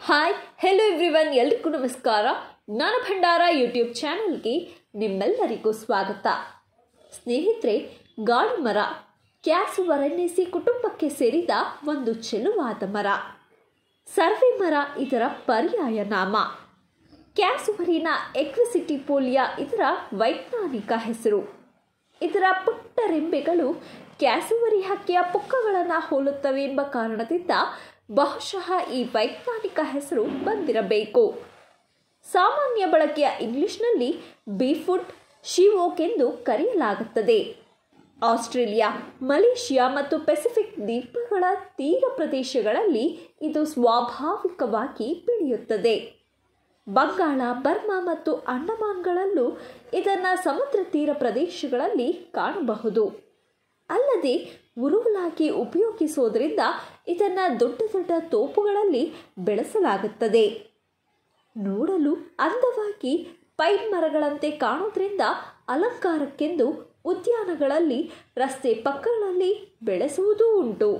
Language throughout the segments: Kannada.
ಹಾಯ್ ಹೆಲೋ ಎವ್ರಿವನ್ ಎಲ್ರಿಗೂ ನಮಸ್ಕಾರ ಜ್ಞಾನ ಭಂಡಾರ ಯೂಟ್ಯೂಬ್ ಚಾನಲ್ಗೆ ನಿಮ್ಮೆಲ್ಲರಿಗೂ ಸ್ವಾಗತ ಸ್ನೇಹಿತರೆ ಗಾಳಿ ಮರ ಕ್ಯಾಸುವರನ್ನೇಸಿ ಕುಟುಂಬಕ್ಕೆ ಸೇರಿದ ಒಂದು ಚೆಲುವಾದ ಮರ ಸರ್ವೆ ಮರ ಇದರ ಪರ್ಯಾಯ ನಾಮ ಕ್ಯಾಸುವರಿನ ಎಕ್ವಿಸಿಟಿಪೋಲಿಯಾ ಇದರ ವೈಜ್ಞಾನಿಕ ಹೆಸರು ಇದರ ಪುಟ್ಟ ರೆಂಬೆಗಳು ಕ್ಯಾಸುವರಿ ಹಕ್ಕಿಯ ಪುಕ್ಕಗಳನ್ನು ಹೋಲುತ್ತವೆ ಎಂಬ ಕಾರಣದಿಂದ ಬಹುಶಃ ಈ ವೈಜ್ಞಾನಿಕ ಹೆಸರು ಬಂದಿರಬೇಕು ಸಾಮಾನ್ಯ ಬಳಕೆಯ ಇಂಗ್ಲಿಷ್ನಲ್ಲಿ ಬೀಫುಟ್ ಶಿವೋಕ್ ಎಂದು ಕರೆಯಲಾಗುತ್ತದೆ ಆಸ್ಟ್ರೇಲಿಯಾ ಮಲೇಷಿಯಾ ಮತ್ತು ಪೆಸಿಫಿಕ್ ದ್ವೀಪಗಳ ತೀರ ಪ್ರದೇಶಗಳಲ್ಲಿ ಇದು ಸ್ವಾಭಾವಿಕವಾಗಿ ಬೆಳೆಯುತ್ತದೆ ಬಂಗಾಳ ಬರ್ಮಾ ಮತ್ತು ಅಂಡಮಾನ್ಗಳಲ್ಲೂ ಇದನ್ನು ಸಮುದ್ರ ತೀರ ಪ್ರದೇಶಗಳಲ್ಲಿ ಕಾಣಬಹುದು ಅಲ್ಲದೆ ಉರುವಲಾಗಿ ಉಪಯೋಗಿಸುವುದರಿಂದ ಇದನ್ನು ದೊಡ್ಡ ದೊಡ್ಡ ತೋಪುಗಳಲ್ಲಿ ಬೆಳೆಸಲಾಗುತ್ತದೆ ನೋಡಲು ಅಂದವಾಗಿ ಪೈನ್ ಮರಗಳಂತೆ ಕಾಣುವುದರಿಂದ ಅಲಂಕಾರಕ್ಕೆಂದು ಉದ್ಯಾನಗಳಲ್ಲಿ ರಸ್ತೆ ಪಕ್ಕಗಳಲ್ಲಿ ಬೆಳೆಸುವುದೂ ಉಂಟು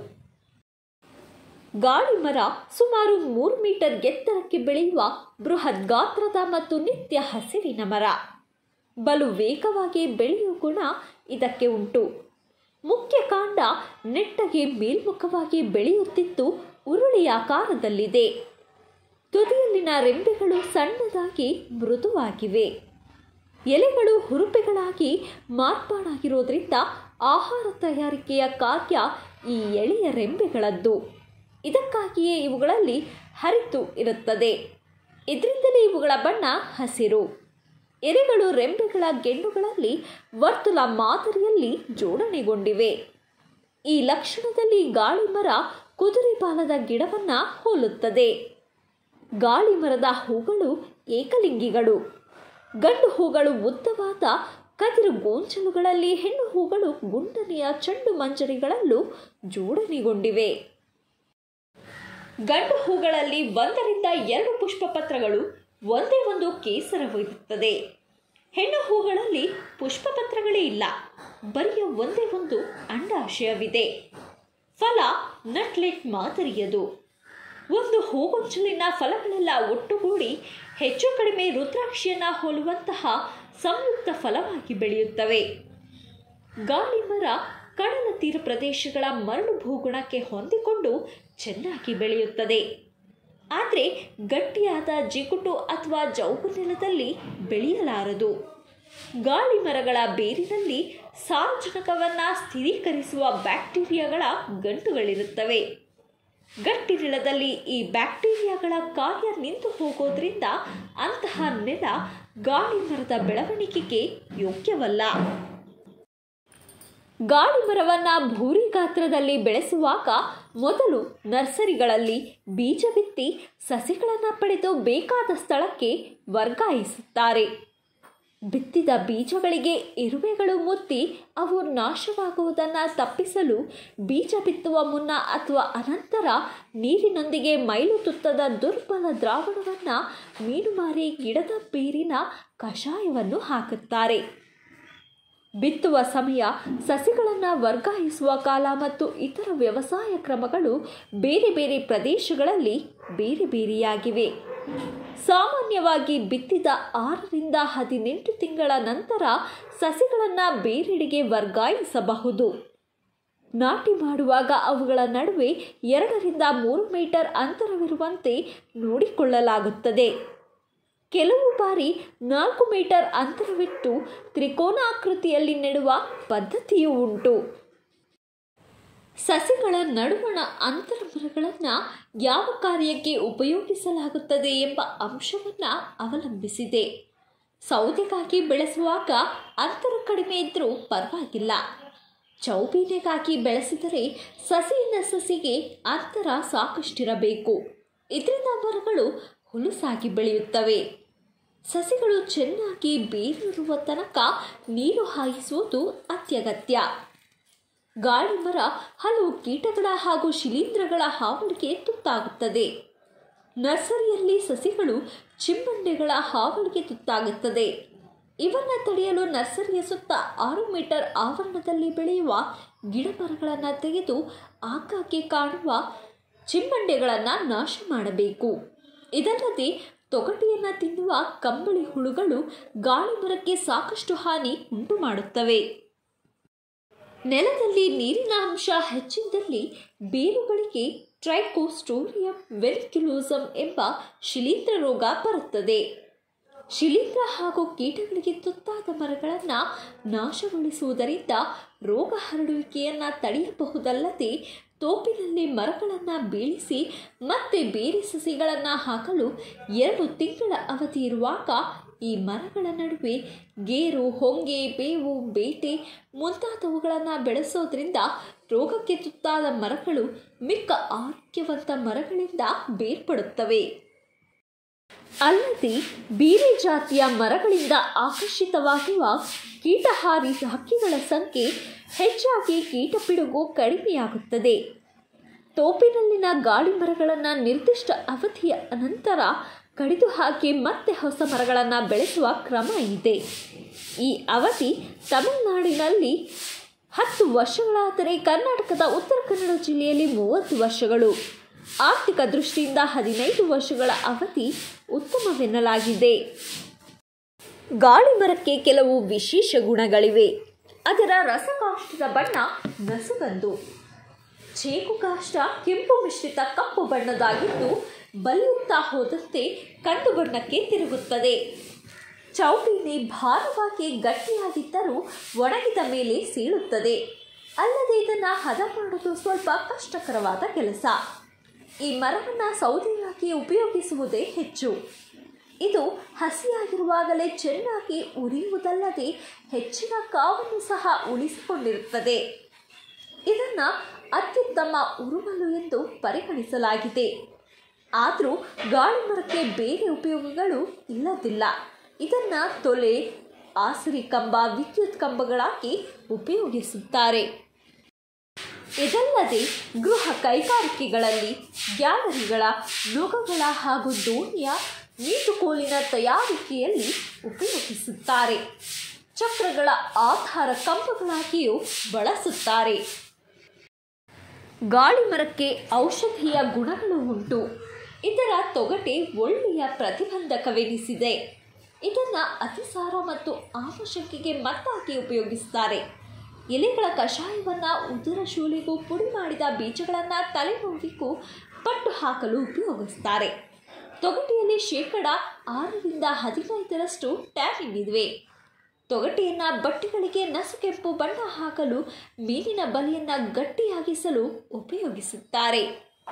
ಗಾಳಿ ಮರ ಸುಮಾರು ಮೂರು ಮೀಟರ್ ಎತ್ತರಕ್ಕೆ ಬೆಳೆಯುವ ಬೃಹತ್ ಗಾತ್ರದ ಮತ್ತು ನಿತ್ಯ ಹಸಿರಿನ ಮರ ಬಲು ವೇಗವಾಗಿ ಬೆಳೆಯುವ ಗುಣ ಇದಕ್ಕೆ ಉಂಟು ಮುಖ್ಯ ಕಾಂಡ ನೆಟ್ಟಗೆ ಮೇಲ್ಮುಖವಾಗಿ ಬೆಳೆಯುತ್ತಿದ್ದು ಉರುಳಿಯಾಕಾರದಲ್ಲಿದೆ ತುದಿಯಲ್ಲಿನ ರೆಂಬೆಗಳು ಸಣ್ಣದಾಗಿ ಮೃದುವಾಗಿವೆ ಎಲೆಗಳು ಹುರುಪೆಗಳಾಗಿ ಮಾರ್ಪಾಡಾಗಿರೋದ್ರಿಂದ ಆಹಾರ ತಯಾರಿಕೆಯ ಕಾರ್ಯ ಈ ಎಳೆಯ ರೆಂಬೆಗಳದ್ದು ಇದಕ್ಕಾಗಿಯೇ ಇವುಗಳಲ್ಲಿ ಹರಿತು ಇರುತ್ತದೆ ಇದರಿಂದಲೇ ಇವುಗಳ ಬಣ್ಣ ಹಸಿರು ಎಲೆಗಳು ರೆಂಬೆಗಳ ಗೆಣ್ಣುಗಳಲ್ಲಿ ವರ್ತುಲ ಮಾದರಿಯಲ್ಲಿ ಜೋಡಣೆಗೊಂಡಿವೆ ಈ ಲಕ್ಷಣದಲ್ಲಿ ಗಾಳಿ ಮರ ಕುದುರೆ ಬಾಲದ ಗಿಡವನ್ನು ಹೋಲುತ್ತದೆ ಗಾಳಿ ಮರದ ಹೂಗಳು ಏಕಲಿಂಗಿಗಳು ಗಂಡು ಹೂಗಳು ಉದ್ದವಾದ ಕದಿರು ಗೋಂಚಲುಗಳಲ್ಲಿ ಹೆಣ್ಣು ಹೂಗಳು ಗುಂಡನೆಯ ಚೆಂಡು ಮಂಜರಿಗಳಲ್ಲೂ ಜೋಡಣೆಗೊಂಡಿವೆ ಗಂಡು ಹೂಗಳಲ್ಲಿ ಒಂದರಿಂದ ಎರಡು ಪುಷ್ಪಪತ್ರಗಳು ಒಂದೇ ಒಂದು ಕೇಸರವಿರುತ್ತದೆ ಹೆಣ್ಣು ಹೂಗಳಲ್ಲಿ ಪುಷ್ಪಪತ್ರಗಳೇ ಇಲ್ಲ ಬರಿಯ ಒಂದೇ ಒಂದು ಅಂಡಾಶಯವಿದೆ ಫಲ ನಟ್ಲೆಟ್ ಮಾದರಿಯದು ಒಂದು ಹೂಗೊಂಚಲಿನ ಫಲಗಳೆಲ್ಲ ಒಟ್ಟುಗೂಡಿ ಹೆಚ್ಚು ಕಡಿಮೆ ರುದ್ರಾಕ್ಷಿಯನ್ನು ಹೋಲುವಂತಹ ಸಂಯುಕ್ತ ಫಲವಾಗಿ ಬೆಳೆಯುತ್ತವೆ ಗಾಳಿ ಮರ ಕಡಲ ತೀರ ಪ್ರದೇಶಗಳ ಮರಳು ಭೂಗುಣಕ್ಕೆ ಹೊಂದಿಕೊಂಡು ಚೆನ್ನಾಗಿ ಬೆಳೆಯುತ್ತದೆ ಆದರೆ ಗಟ್ಟಿಯಾದ ಜಿಗುಟು ಅಥವಾ ಜೌಗು ನೆಲದಲ್ಲಿ ಬೆಳೆಯಲಾರದು ಗಾಳಿ ಮರಗಳ ಬೇರಿನಲ್ಲಿ ಸಾರಜನಕವನ್ನು ಸ್ಥಿರೀಕರಿಸುವ ಬ್ಯಾಕ್ಟೀರಿಯಾಗಳ ಗಂಟುಗಳಿರುತ್ತವೆ ಗಟ್ಟಿ ನೆಲದಲ್ಲಿ ಈ ಬ್ಯಾಕ್ಟೀರಿಯಾಗಳ ಕಾರ್ಯ ನಿಂತು ಹೋಗೋದ್ರಿಂದ ಅಂತಹ ನೆಲ ಗಾಳಿ ಮರದ ಬೆಳವಣಿಗೆಗೆ ಯೋಗ್ಯವಲ್ಲ ಗಾಳಿ ಮರವನ್ನು ಭೂರಿ ಗಾತ್ರದಲ್ಲಿ ಬೆಳೆಸುವಾಗ ಮೊದಲು ನರ್ಸರಿಗಳಲ್ಲಿ ಬೀಜ ಬಿತ್ತಿ ಸಸಿಗಳನ್ನು ಪಡೆದು ಬೇಕಾದ ಸ್ಥಳಕ್ಕೆ ವರ್ಗಾಯಿಸುತ್ತಾರೆ ಬಿತ್ತಿದ ಬೀಜಗಳಿಗೆ ಇರುವೆಗಳು ಮುತ್ತಿ ಅವು ನಾಶವಾಗುವುದನ್ನು ತಪ್ಪಿಸಲು ಬೀಜ ಬಿತ್ತುವ ಮುನ್ನ ಅಥವಾ ಅನಂತರ ನೀರಿನೊಂದಿಗೆ ಮೈಲು ತುತ್ತದ ದುರ್ಬಲ ದ್ರಾವಣವನ್ನು ಮೀನುಮಾರಿ ಗಿಡದ ಬೇರಿನ ಕಷಾಯವನ್ನು ಹಾಕುತ್ತಾರೆ ಬಿತ್ತುವ ಸಮಯ ಸಸಿಗಳನ್ನು ವರ್ಗಾಯಿಸುವ ಕಾಲ ಮತ್ತು ಇತರ ವ್ಯವಸಾಯ ಕ್ರಮಗಳು ಬೇರೆ ಬೇರೆ ಪ್ರದೇಶಗಳಲ್ಲಿ ಬೇರೆ ಬೇರೆಯಾಗಿವೆ ಸಾಮಾನ್ಯವಾಗಿ ಬಿತ್ತಿದ ಆರರಿಂದ ಹದಿನೆಂಟು ತಿಂಗಳ ನಂತರ ಸಸಿಗಳನ್ನು ಬೇರೆಡೆಗೆ ವರ್ಗಾಯಿಸಬಹುದು ನಾಟಿ ಮಾಡುವಾಗ ಅವುಗಳ ನಡುವೆ ಎರಡರಿಂದ ಮೂರು ಮೀಟರ್ ಅಂತರವಿರುವಂತೆ ನೋಡಿಕೊಳ್ಳಲಾಗುತ್ತದೆ ಕೆಲವು ಬಾರಿ ನಾಲ್ಕು ಮೀಟರ್ ಅಂತರವಿಟ್ಟು ತ್ರಿಕೋನಾಕೃತಿಯಲ್ಲಿ ನೆಡುವ ಪದ್ಧತಿಯೂ ಉಂಟು ಸಸಿಗಳ ನಡುವಣ ಅಂತರ ಮರಗಳನ್ನು ಯಾವ ಕಾರ್ಯಕ್ಕೆ ಉಪಯೋಗಿಸಲಾಗುತ್ತದೆ ಎಂಬ ಅಂಶವನ್ನು ಅವಲಂಬಿಸಿದೆ ಸೌದೆಗಾಗಿ ಬೆಳೆಸುವಾಗ ಅಂತರ ಕಡಿಮೆ ಇದ್ದರೂ ಪರವಾಗಿಲ್ಲ ಚೌಬೀನೆಗಾಗಿ ಬೆಳೆಸಿದರೆ ಸಸಿಯಿಂದ ಸಸಿಗೆ ಅಂತರ ಸಾಕಷ್ಟಿರಬೇಕು ಇದರಿಂದ ಮರಗಳು ಹುಲುಸಾಗಿ ಬೆಳೆಯುತ್ತವೆ ಸಸಿಗಳು ಚೆನ್ನಾಗಿ ಬೇರಿರುವ ತನಕ ನೀರು ಹಾಯಿಸುವುದು ಅತ್ಯಗತ್ಯ ಗಾಳಿ ಮರ ಹಲವು ಕೀಟಗಳ ಹಾಗೂ ಶಿಲೀಂಧ್ರಗಳ ಹಾವಳಿಗೆ ತುತ್ತಾಗುತ್ತದೆ ನರ್ಸರಿಯಲ್ಲಿ ಸಸಿಗಳು ಚಿಮ್ಮಂಡೆಗಳ ಹಾವಳಿಗೆ ತುತ್ತಾಗುತ್ತದೆ ಇವನ್ನು ತಡೆಯಲು ನರ್ಸರಿಯ ಸುತ್ತ ಆರು ಮೀಟರ್ ಆವರಣದಲ್ಲಿ ಬೆಳೆಯುವ ಗಿಡಮರಗಳನ್ನು ತೆಗೆದು ಆಗಾಗ್ಗೆ ಕಾಣುವ ಚಿಮ್ಮಂಡೆಗಳನ್ನು ನಾಶ ಮಾಡಬೇಕು ಇದಲ್ಲದೆ ತೊಗಟೆಯನ್ನು ತಿನ್ನುವ ಕಂಬಳಿ ಹುಳುಗಳು ಗಾಳಿ ಮರಕ್ಕೆ ಸಾಕಷ್ಟು ಹಾನಿ ಉಂಟು ಮಾಡುತ್ತವೆ ನೆಲದಲ್ಲಿ ನೀರಿನ ಅಂಶ ಹೆಚ್ಚಿದ್ದಲ್ಲಿ ಬೇರುಗಳಿಗೆ ಟ್ರೈಕೋಸ್ಟೋರಿಯಂ ವೆರಿಕ್ಯುಲೋಸಮ್ ಎಂಬ ಶಿಲೀಂಧ್ರ ರೋಗ ಬರುತ್ತದೆ ಶಿಲೀಂಧ್ರ ಹಾಗೂ ಕೀಟಗಳಿಗೆ ತುತ್ತಾದ ಮರಗಳನ್ನು ನಾಶಗೊಳಿಸುವುದರಿಂದ ರೋಗ ಹರಡುವಿಕೆಯನ್ನು ತಡೆಯಬಹುದಲ್ಲದೆ ತೋಪಿನಲ್ಲಿ ಮರಗಳನ್ನು ಬೀಳಿಸಿ ಮತ್ತೆ ಬೇರೆ ಸಸಿಗಳನ್ನು ಹಾಕಲು ಎರಡು ತಿಂಗಳ ಅವಧಿ ಇರುವಾಗ ಈ ಮರಗಳ ನಡುವೆ ಗೇರು ಹೊಂಗೆ ಬೇವು ಬೇಟೆ ಮುಂತಾದವುಗಳನ್ನು ಬೆಳೆಸೋದ್ರಿಂದ ರೋಗಕ್ಕೆ ತುತ್ತಾದ ಮರಗಳು ಮಿಕ್ಕ ಆರೋಗ್ಯವಂತ ಮರಗಳಿಂದ ಬೇರ್ಪಡುತ್ತವೆ ಅಲ್ಲದೆ ಬೇರೆ ಜಾತಿಯ ಮರಗಳಿಂದ ಆಕರ್ಷಿತವಾಗಿರುವ ಕೀಟಹಾರಿ ಹಕ್ಕಿಗಳ ಸಂಖ್ಯೆ ಹೆಚ್ಚಾಗಿ ಕೀಟಪಿಡುಗು ಕಡಿಮೆಯಾಗುತ್ತದೆ ತೋಪಿನಲ್ಲಿನ ಗಾಳಿ ಮರಗಳನ್ನು ನಿರ್ದಿಷ್ಟ ಅವಧಿಯ ನಂತರ ಕಡಿದು ಹಾಕಿ ಮತ್ತೆ ಹೊಸ ಮರಗಳನ್ನು ಬೆಳೆಸುವ ಕ್ರಮ ಇದೆ ಈ ಅವಧಿ ತಮಿಳುನಾಡಿನಲ್ಲಿ ಹತ್ತು ವರ್ಷಗಳಾದರೆ ಕರ್ನಾಟಕದ ಉತ್ತರ ಕನ್ನಡ ಜಿಲ್ಲೆಯಲ್ಲಿ ಮೂವತ್ತು ವರ್ಷಗಳು ಆರ್ಥಿಕ ದೃಷ್ಟಿಯಿಂದ ಹದಿನೈದು ವರ್ಷಗಳ ಅವಧಿ ಉತ್ತಮವೆನ್ನಲಾಗಿದೆ ಗಾಳಿ ಮರಕ್ಕೆ ಕೆಲವು ವಿಶೇಷ ಗುಣಗಳಿವೆ ಅದರ ರಸಕಾಷ್ಟದ ಬಣ್ಣ ನಸುಗಂದು ಚೇಕುಕಾಷ್ಟ ಕೆಂಪು ಮಿಶ್ರಿತ ಕಪ್ಪು ಬಣ್ಣದಾಗಿದ್ದು ಬಲಿಯುತ್ತಾ ಹೋದಂತೆ ಕಂದು ಬಣ್ಣಕ್ಕೆ ತಿರುಗುತ್ತದೆ ಚೌಟಿನಿ ಭಾರವಾಗಿ ಗಟ್ಟಿಯಾಗಿದ್ದರೂ ಒಣಗಿದ ಮೇಲೆ ಸೀಳುತ್ತದೆ ಅಲ್ಲದೆ ಇದನ್ನು ಹದ ಮಾಡುವುದು ಸ್ವಲ್ಪ ಕಷ್ಟಕರವಾದ ಕೆಲಸ ಈ ಮರವನ್ನು ಸೌದೆಯಾಗಿ ಉಪಯೋಗಿಸುವುದೇ ಹೆಚ್ಚು ಇದು ಹಸಿಯಾಗಿರುವಾಗಲೇ ಚೆನ್ನಾಗಿ ಉರಿಯುವುದಲ್ಲದೆ ಹೆಚ್ಚಿನ ಕಾವನ್ನು ಸಹ ಉಳಿಸಿಕೊಂಡಿರುತ್ತದೆ ಇದನ್ನು ಅತ್ಯುತ್ತಮ ಉರುಮಲು ಎಂದು ಪರಿಗಣಿಸಲಾಗಿದೆ ಆದರೂ ಗಾಳಿ ಮರಕ್ಕೆ ಬೇರೆ ಉಪಯೋಗಗಳು ಇಲ್ಲದಿಲ್ಲ ಇದನ್ನು ತೊಲೆ ಆಸರಿ ಕಂಬ ವಿದ್ಯುತ್ ಕಂಬಗಳಾಗಿ ಉಪಯೋಗಿಸುತ್ತಾರೆ ಇದಲ್ಲದೆ ಗೃಹ ಕೈಗಾರಿಕೆಗಳಲ್ಲಿ ಗ್ಯಾಲರಿಗಳ ನೊಗಗಳ ಹಾಗೂ ದೋಣಿಯ ನೀಟುಕೋಲಿನ ತಯಾರಿಕೆಯಲ್ಲಿ ಉಪಯೋಗಿಸುತ್ತಾರೆ ಚಕ್ರಗಳ ಆಧಾರ ಕಂಬಗಳಾಗಿಯೂ ಬಳಸುತ್ತಾರೆ ಗಾಳಿ ಮರಕ್ಕೆ ಔಷಧೀಯ ಗುಣಗಳು ಉಂಟು ಇದರ ತೊಗಟೆ ಒಳ್ಳೆಯ ಪ್ರತಿಬಂಧಕವೆನಿಸಿದೆ ಇದನ್ನು ಅತಿಸಾರ ಮತ್ತು ಆಮಶಂಕೆಗೆ ಮದ್ದಾಗಿ ಉಪಯೋಗಿಸುತ್ತಾರೆ ಎಲೆಗಳ ಕಷಾಯವನ್ನು ಉದರ ಶೂಲಿಗೂ ಪುಡಿ ಮಾಡಿದ ಬೀಜಗಳನ್ನು ತಲೆನೋವಿಗೂ ಪಟ್ಟು ಹಾಕಲು ಉಪಯೋಗಿಸ್ತಾರೆ ತೊಗಟೆಯಲ್ಲಿ ಶೇಕಡ ಆರರಿಂದ ಹದಿನೈದರಷ್ಟು ಟ್ಯಾನಿನ್ ಇವೆ ತೊಗಟೆಯನ್ನು ಬಟ್ಟೆಗಳಿಗೆ ನಸುಕೆಂಪು ಬಣ್ಣ ಹಾಕಲು ಮೀನಿನ ಬಲೆಯನ್ನು ಗಟ್ಟಿಯಾಗಿಸಲು ಉಪಯೋಗಿಸುತ್ತಾರೆ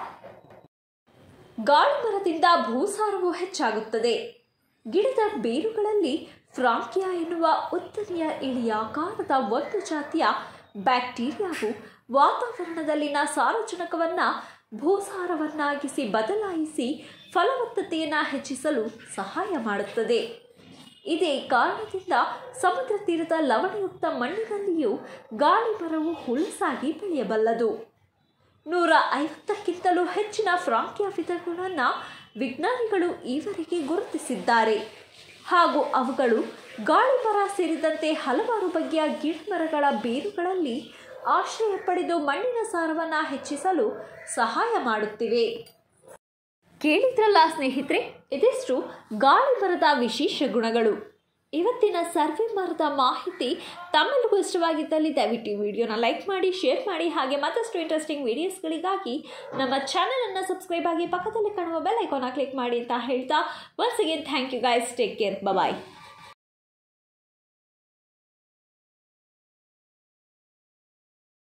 ಗಾಳಿ ಮರದಿಂದ ಭೂಸಾರವು ಹೆಚ್ಚಾಗುತ್ತದೆ ಗಿಡದ ಬೇರುಗಳಲ್ಲಿ ಫ್ರಾಂಕಿಯಾ ಎನ್ನುವ ಉತ್ತನೆಯ ಇಳಿಯಾಕಾರದ ಒಂದು ಜಾತಿಯ ಬ್ಯಾಕ್ಟೀರಿಯಾವು ವಾತಾವರಣದಲ್ಲಿನ ಸಾರಜನಕವನ್ನು ಭೂಸಾರವನ್ನಾಗಿಸಿ ಬದಲಾಯಿಸಿ ಫಲವತ್ತತೆಯನ್ನು ಹೆಚ್ಚಿಸಲು ಸಹಾಯ ಮಾಡುತ್ತದೆ ಇದೇ ಕಾರಣದಿಂದ ಸಮುದ್ರ ತೀರದ ಲವಣಯುಕ್ತ ಮಣ್ಣಿನಲ್ಲಿಯೂ ಗಾಳಿ ಮರವು ಹುಲಸಾಗಿ ಬೆಳೆಯಬಲ್ಲದು ನೂರ ಐವತ್ತಕ್ಕಿಂತಲೂ ಹೆಚ್ಚಿನ ಫ್ರಾಂಕಿಯಾ ವಿಧಗಳನ್ನು ವಿಜ್ಞಾನಿಗಳು ಈವರೆಗೆ ಗುರುತಿಸಿದ್ದಾರೆ ಹಾಗೂ ಅವುಗಳು ಗಾಳಿ ಮರ ಸೇರಿದಂತೆ ಹಲವಾರು ಬಗೆಯ ಗಿಡಮರಗಳ ಬೇರುಗಳಲ್ಲಿ ಆಶ್ರಯ ಪಡೆದು ಮಣ್ಣಿನ ಸಾರವನ್ನು ಹೆಚ್ಚಿಸಲು ಸಹಾಯ ಮಾಡುತ್ತಿವೆ ಕೇಳಿದ್ರಲ್ಲ ಸ್ನೇಹಿತರೆ ಇದಿಷ್ಟು ಗಾಳಿ ಮರದ ವಿಶೇಷ ಗುಣಗಳು ಇವತ್ತಿನ ಸರ್ವೆ ಮರದ ಮಾಹಿತಿ ತಮ್ಮೆಲ್ಲರಿಗೂ ಇಷ್ಟವಾಗಿದ್ದಲ್ಲಿ ದಯವಿಟ್ಟು ಈ ವಿಡಿಯೋನ ಲೈಕ್ ಮಾಡಿ ಶೇರ್ ಮಾಡಿ ಹಾಗೆ ಮತ್ತಷ್ಟು ಇಂಟ್ರೆಸ್ಟಿಂಗ್ ವಿಡಿಯೋಸ್ಗಳಿಗಾಗಿ ನಮ್ಮ ಚಾನಲನ್ನು ಸಬ್ಸ್ಕ್ರೈಬ್ ಆಗಿ ಪಕ್ಕದಲ್ಲಿ ಕಾಣುವ ಬೆಲ್ ಐಕಾನ ಕ್ಲಿಕ್ ಮಾಡಿ ಅಂತ ಹೇಳ್ತಾ once again thank you guys take care bye